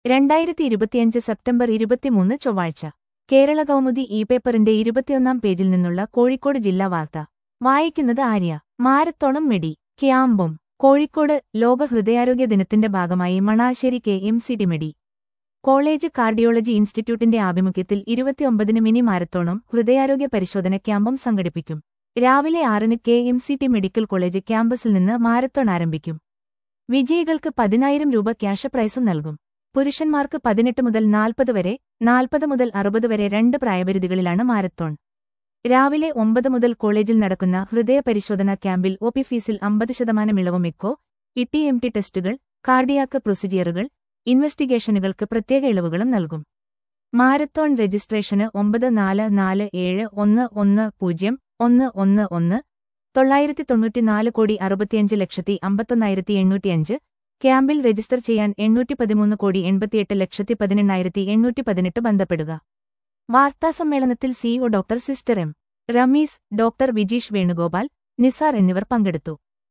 രണ്ടായിരത്തി ഇരുപത്തിയഞ്ച് സെപ്റ്റംബർ ഇരുപത്തിമൂന്ന് ചൊവ്വാഴ്ച കേരള കൗമുദി ഇ പേപ്പറിന്റെ ഇരുപത്തിയൊന്നാം പേജിൽ നിന്നുള്ള കോഴിക്കോട് ജില്ലാ വാർത്ത വായിക്കുന്നത് ആര്യ മാരത്തോണം മെഡി ക്യാമ്പും കോഴിക്കോട് ലോക ഹൃദയാരോഗ്യ ദിനത്തിന്റെ ഭാഗമായി Manassery K M C D medi college cardiology ഇൻസ്റ്റിറ്റ്യൂട്ടിന്റെ ആഭിമുഖ്യത്തിൽ ഇരുപത്തിയൊമ്പതിന് മിനി മാരത്തോണും ഹൃദയാരോഗ്യ പരിശോധന ക്യാമ്പും സംഘടിപ്പിക്കും രാവിലെ ആറിന് K M C T medical college ക്യാമ്പസിൽ നിന്ന് മാരത്തോൺ ആരംഭിക്കും വിജയികൾക്ക് പതിനായിരം രൂപ ക്യാഷ് പ്രൈസും നൽകും പുരുഷന്മാർക്ക് പതിനെട്ട് മുതൽ നാൽപ്പത് വരെ നാൽപ്പത് മുതൽ അറുപത് വരെ രണ്ട് പ്രായപരിധികളിലാണ് മാരത്തോൺ രാവിലെ ഒമ്പത് മുതൽ കോളേജിൽ നടക്കുന്ന ഹൃദയ പരിശോധനാ ക്യാമ്പിൽ ഒ പി ഫീസിൽ അമ്പത് ശതമാനം ഇളവും ഇക്കോ ഇ എം ടി ടെസ്റ്റുകൾ കാർഡിയാക്ക് പ്രൊസീജിയറുകൾ ഇൻവെസ്റ്റിഗേഷനുകൾക്ക് പ്രത്യേക ഇളവുകളും നൽകും മാരത്തോൺ രജിസ്ട്രേഷന് ഒമ്പത് നാല് നാല് ഏഴ് ഒന്ന് ഒന്ന് പൂജ്യം ഒന്ന് ഒന്ന് ഒന്ന് തൊള്ളായിരത്തി തൊണ്ണൂറ്റിനാല് കോടി അറുപത്തിയഞ്ച് ലക്ഷത്തി അമ്പത്തൊന്നായിരത്തി എണ്ണൂറ്റിയഞ്ച് ക്യാമ്പിൽ രജിസ്റ്റർ ചെയ്യാൻ എണ്ണൂറ്റി പതിമൂന്ന് കോടി എൺപത്തിയെട്ട് ലക്ഷത്തി പതിനെണ്ണായിരത്തി എണ്ണൂറ്റി പതിനെട്ട് ബന്ധപ്പെടുക വാർത്താസമ്മേളനത്തിൽ CEO doctor sister M Ramees doctor Vijeesh Venugopal Nisar എന്നിവർ പങ്കെടുത്തു